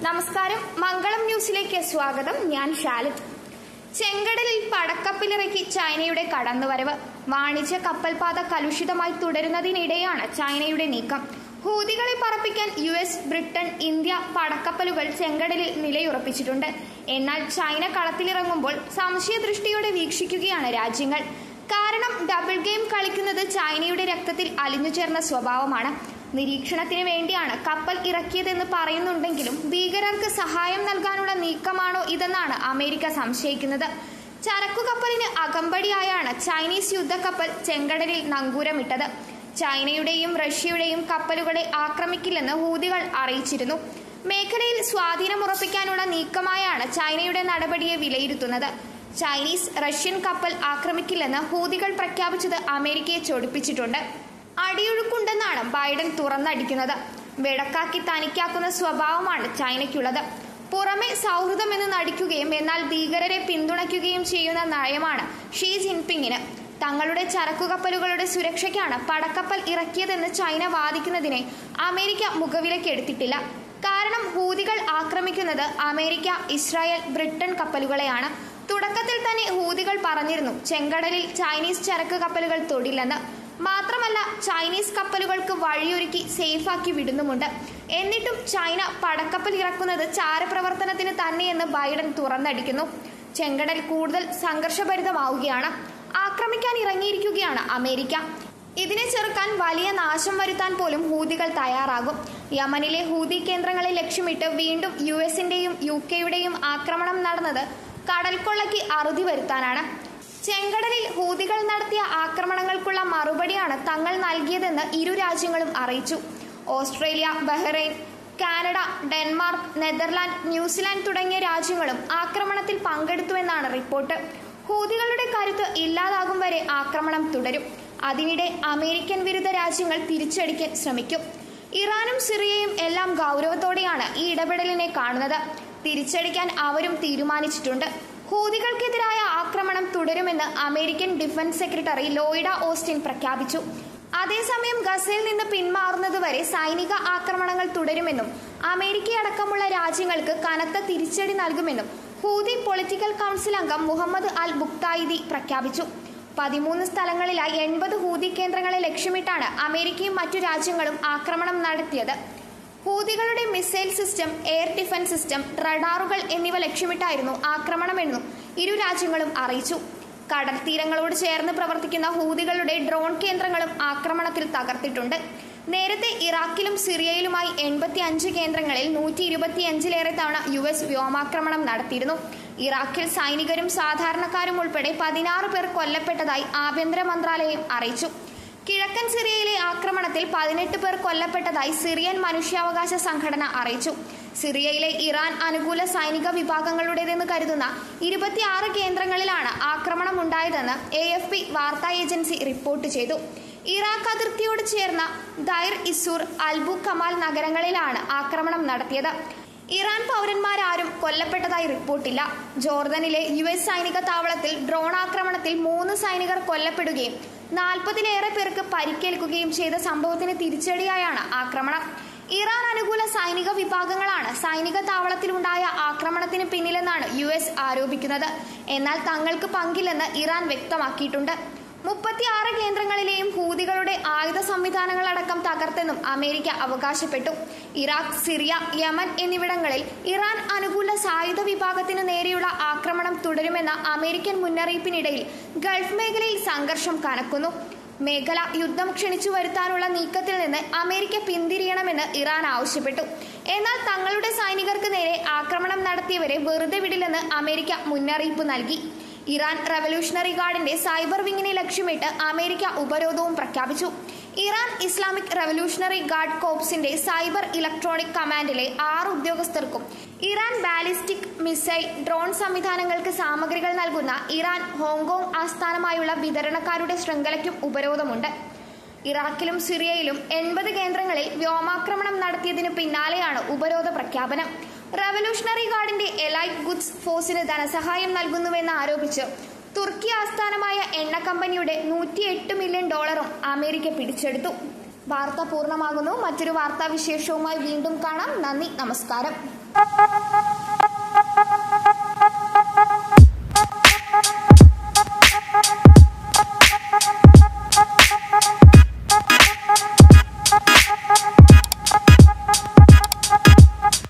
നമസ്കാരം മംഗളം ന്യൂസിലേക്ക് സ്വാഗതം ഞാൻ ഷാലിത് ചെങ്കടലിൽ പടക്കപ്പിലിറക്കി ചൈനയുടെ കടന്നുവരവ് വാണിജ്യ കപ്പൽപാത കലുഷിതമായി തുടരുന്നതിനിടെയാണ് ചൈനയുടെ നീക്കം ഹൂതികളെ പറപ്പിക്കാൻ യു എസ് ബ്രിട്ടൻ ഇന്ത്യ പടക്കപ്പലുകൾ ചെങ്കടലിൽ നിലയുറപ്പിച്ചിട്ടുണ്ട് എന്നാൽ ചൈന കളത്തിലിറങ്ങുമ്പോൾ സംശയദൃഷ്ടിയോടെ വീക്ഷിക്കുകയാണ് രാജ്യങ്ങൾ കാരണം ഡബിൾ ഗെയിം കളിക്കുന്നത് ചൈനയുടെ രക്തത്തിൽ അലിഞ്ഞു ചേർന്ന സ്വഭാവമാണ് നിരീക്ഷണത്തിന് വേണ്ടിയാണ് കപ്പൽ ഇറക്കിയതെന്ന് പറയുന്നുണ്ടെങ്കിലും ഭീകരർക്ക് സഹായം നൽകാനുള്ള നീക്കമാണോ ഇതെന്നാണ് അമേരിക്ക സംശയിക്കുന്നത് ചരക്കു കപ്പലിന് അകമ്പടിയായാണ് ചൈനീസ് യുദ്ധക്കപ്പൽ ചെങ്കടലിൽ നങ്കൂരമിട്ടത് ചൈനയുടെയും റഷ്യയുടെയും കപ്പലുകളെ ആക്രമിക്കില്ലെന്ന് ഹൂതികൾ അറിയിച്ചിരുന്നു മേഖലയിൽ സ്വാധീനമുറപ്പിക്കാനുള്ള നീക്കമായാണ് ചൈനയുടെ നടപടിയെ വിലയിരുത്തുന്നത് ചൈനീസ് റഷ്യൻ കപ്പൽ ആക്രമിക്കില്ലെന്ന് ഹൂതികൾ പ്രഖ്യാപിച്ചത് അമേരിക്കയെ ചൊടിപ്പിച്ചിട്ടുണ്ട് അടിയൊഴുക്കുണ്ടെന്നാണ് ബൈഡൻ തുറന്നടിക്കുന്നത് വെടക്കാക്കി തനിക്കാക്കുന്ന സ്വഭാവമാണ് ചൈനയ്ക്കുള്ളത് പുറമെ സൗഹൃദമെന്ന് നടിക്കുകയും എന്നാൽ ഭീകരരെ പിന്തുണയ്ക്കുകയും ചെയ്യുന്ന നയമാണ് ഷീ ജിൻപിങ്ങിന് തങ്ങളുടെ ചരക്കുകപ്പലുകളുടെ സുരക്ഷയ്ക്കാണ് പടക്കപ്പൽ ഇറക്കിയതെന്ന് ചൈന വാദിക്കുന്നതിനെ അമേരിക്ക മുഖവിലക്കെടുത്തിട്ടില്ല കാരണം ഹൂതികൾ ആക്രമിക്കുന്നത് അമേരിക്ക ഇസ്രായേൽ ബ്രിട്ടൻ കപ്പലുകളെയാണ് തുടക്കത്തിൽ തന്നെ ഹൂതികൾ പറഞ്ഞിരുന്നു ചെങ്കടലിൽ ചൈനീസ് ചരക്ക് കപ്പലുകൾ തൊടില്ലെന്ന് മാത്രമല്ല ചൈനീസ് കപ്പലുകൾക്ക് വഴിയൊരുക്കി സേഫാക്കി വിടുന്നുമുണ്ട് എന്നിട്ടും ചൈന പടക്കപ്പൽ ഇറക്കുന്നത് ചാരപ്രവർത്തനത്തിന് തന്നെയെന്ന് ബൈഡൻ തുറന്നടിക്കുന്നു ചെങ്കടൽ കൂടുതൽ സംഘർഷഭരിതമാവുകയാണ് ആക്രമിക്കാൻ ഇറങ്ങിയിരിക്കുകയാണ് അമേരിക്ക ഇതിനെ ചെറുക്കാൻ വലിയ നാശം വരുത്താൻ പോലും ഹൂതികൾ തയ്യാറാകും യമനിലെ ഹൂതി കേന്ദ്രങ്ങളെ ലക്ഷ്യമിട്ട് വീണ്ടും യു എസിന്റെയും യു കെയുടെയും ആക്രമണം നടന്നത് കടൽക്കൊള്ളയ്ക്ക് അറുതി വരുത്താനാണ് ചെങ്കടലിൽ ഹൂതികൾ നടത്തിയ ആക്രമണങ്ങൾക്കുള്ള മറുപടിയാണ് തങ്ങൾ നൽകിയതെന്ന് ഇരു രാജ്യങ്ങളും അറിയിച്ചു Australia Bahrain Canada Denmark Netherland New Zealand തുടങ്ങിയ രാജ്യങ്ങളും ആക്രമണത്തിൽ പങ്കെടുത്തുവെന്നാണ് റിപ്പോർട്ട് ഹൂതികളുടെ കരുത്ത് ഇല്ലാതാകും വരെ ആക്രമണം തുടരും അതിനിടെ അമേരിക്കൻ വിരുദ്ധ രാജ്യങ്ങൾ തിരിച്ചടിക്കാൻ ശ്രമിക്കും ഇറാനും സിറിയയും എല്ലാം ഗൗരവത്തോടെയാണ് ഈ ഇടപെടലിനെ കാണുന്നത് തിരിച്ചടിക്കാൻ അവരും തീരുമാനിച്ചിട്ടുണ്ട് ഹൂതികൾക്കെതിരായ ആക്രമണം തുടരുമെന്ന് American defence secretary Lloyd Austin പ്രഖ്യാപിച്ചു അതേസമയം ഗസയിൽ നിന്ന് പിന്മാറുന്നതുവരെ സൈനിക ആക്രമണങ്ങൾ തുടരുമെന്നും അമേരിക്കയടക്കമുള്ള രാജ്യങ്ങൾക്ക് കനത്ത തിരിച്ചടി നൽകുമെന്നും ഹൂതി പൊളിറ്റിക്കൽ കൗൺസിൽ അംഗം മുഹമ്മദ് അൽ ബുക്തായിദി പ്രഖ്യാപിച്ചു പതിമൂന്ന് സ്ഥലങ്ങളിലായി എൺപത് ഹൂതി കേന്ദ്രങ്ങളെ ലക്ഷ്യമിട്ടാണ് അമേരിക്കയും മറ്റു രാജ്യങ്ങളും ആക്രമണം നടത്തിയത് ഹൂതികളുടെ missile system air defence system റഡാറുകൾ എന്നിവ ലക്ഷ്യമിട്ടായിരുന്നു ആക്രമണമെന്നും ഇരു രാജ്യങ്ങളും അറിയിച്ചു കടൽ തീരങ്ങളോട് ചേർന്ന് പ്രവർത്തിക്കുന്ന ഹൂതികളുടെ ഡ്രോൺ കേന്ദ്രങ്ങളും ആക്രമണത്തിൽ തകർത്തിട്ടുണ്ട് നേരത്തെ ഇറാഖിലും സിറിയയിലുമായി എൺപത്തി അഞ്ച് കേന്ദ്രങ്ങളിൽ നൂറ്റി ഇരുപത്തിയഞ്ചിലേറെ തവണ യു എസ് വ്യോമാക്രമണം നടത്തിയിരുന്നു ഇറാഖിൽ സൈനികരും സാധാരണക്കാരും ഉൾപ്പെടെ പതിനാറ് പേർ കൊല്ലപ്പെട്ടതായി ആഭ്യന്തര മന്ത്രാലയം അറിയിച്ചു കിഴക്കൻ സിറിയയിലെ ആക്രമണത്തിൽ പതിനെട്ട് പേർ കൊല്ലപ്പെട്ടതായി സിറിയൻ മനുഷ്യാവകാശ സംഘടന അറിയിച്ചു സിറിയയിലെ ഇറാൻ അനുകൂല സൈനിക വിഭാഗങ്ങളുടേതെന്ന് കരുതുന്ന ഇരുപത്തിയാറ് കേന്ദ്രങ്ങളിലാണ് ആക്രമണം ഉണ്ടായതെന്ന് എ എഫ് പി വാർത്താ ഏജൻസി റിപ്പോർട്ട് ചെയ്തു ഇറാഖ് അതിർത്തിയോട് ചേർന്ന ദൈർ ഇസൂർ അൽബു കമാൽ നഗരങ്ങളിലാണ് ആക്രമണം നടത്തിയത് ഇറാൻ പൗരന്മാരാരും കൊല്ലപ്പെട്ടതായി റിപ്പോർട്ടില്ല ജോർദനിലെ യു എസ് സൈനിക താവളത്തിൽ ഡ്രോൺ ആക്രമണത്തിൽ മൂന്ന് സൈനികർ കൊല്ലപ്പെടുകയും നാൽപ്പതിലേറെ പേർക്ക് പരിക്കേൽക്കുകയും ചെയ്ത സംഭവത്തിന് തിരിച്ചടിയായാണ് ആക്രമണം ഇറാൻ അനുകൂല സൈനിക വിഭാഗങ്ങളാണ് സൈനിക താവളത്തിലുണ്ടായ ആക്രമണത്തിന് പിന്നിലെന്നാണ് യു എസ് ആരോപിക്കുന്നത് എന്നാൽ തങ്ങൾക്ക് പങ്കില്ലെന്ന് ഇറാൻ വ്യക്തമാക്കിയിട്ടുണ്ട് മുപ്പത്തിയാറ് കേന്ദ്രങ്ങളിലെയും ഹൂതികളുടെ ആയുധ സംവിധാനങ്ങളടക്കം തകർത്തെന്നും അമേരിക്ക അവകാശപ്പെട്ടു ഇറാഖ് സിറിയ യമൻ എന്നിവിടങ്ങളിൽ ഇറാൻ അനുകൂല സായുധ വിഭാഗത്തിനു നേരെയുള്ള ആക്രമണം തുടരുമെന്ന അമേരിക്കൻ മുന്നറിയിപ്പിനിടയിൽ ഗൾഫ് മേഖലയിൽ സംഘർഷം കനക്കുന്നു മേഖല യുദ്ധം ക്ഷണിച്ചു വരുത്താനുള്ള നീക്കത്തിൽ നിന്ന് അമേരിക്ക പിന്തിരിയണമെന്ന് ഇറാൻ ആവശ്യപ്പെട്ടു എന്നാൽ തങ്ങളുടെ സൈനികർക്ക് നേരെ ആക്രമണം നടത്തിയവരെ വെറുതെ വിടില്ലെന്ന് അമേരിക്ക മുന്നറിയിപ്പ് നൽകി ഇറാൻ റവല്യൂഷണറി ഗാർഡിന്റെ സൈബർ വിങ്ങിനെ ലക്ഷ്യമിട്ട് അമേരിക്ക ഉപരോധവും പ്രഖ്യാപിച്ചു ഇറാൻ ഇസ്ലാമിക് റവല്യൂഷണറി ഗാർഡ് കോപ്സിന്റെ സൈബർ ഇലക്ട്രോണിക് കമാൻഡിലെ ആറ് ഉദ്യോഗസ്ഥർക്കും ഇറാൻ ബാലിസ്റ്റിക് മിസൈൽ ഡ്രോൺ സംവിധാനങ്ങൾക്ക് സാമഗ്രികൾ നൽകുന്ന ഇറാൻ ഹോങ്കോങ് ആസ്ഥാനമായുള്ള വിതരണക്കാരുടെ ശൃംഖലയ്ക്കും ഉപരോധമുണ്ട് ഇറാഖിലും സിറിയയിലും എൺപത് കേന്ദ്രങ്ങളിൽ വ്യോമാക്രമണം നടത്തിയതിനു പിന്നാലെയാണ് ഉപരോധ പ്രഖ്യാപനം റവല്യൂഷണറി ഗാർഡിന്റെ എലൈറ്റ് ഗുഡ്സ് ഫോഴ്സിന് ധനസഹായം നൽകുന്നുവെന്ന് ആരോപിച്ച് തുർക്കി ആസ്ഥാനമായ എണ്ണ കമ്പനിയുടെ നൂറ്റിയെട്ട് മില്യൺ ഡോളറും അമേരിക്ക പിടിച്ചെടുത്തു വാർത്ത പൂർണ്ണമാകുന്നു മറ്റൊരു വാർത്താ വിശേഷവുമായി വീണ്ടും കാണാം നന്ദി നമസ്കാരം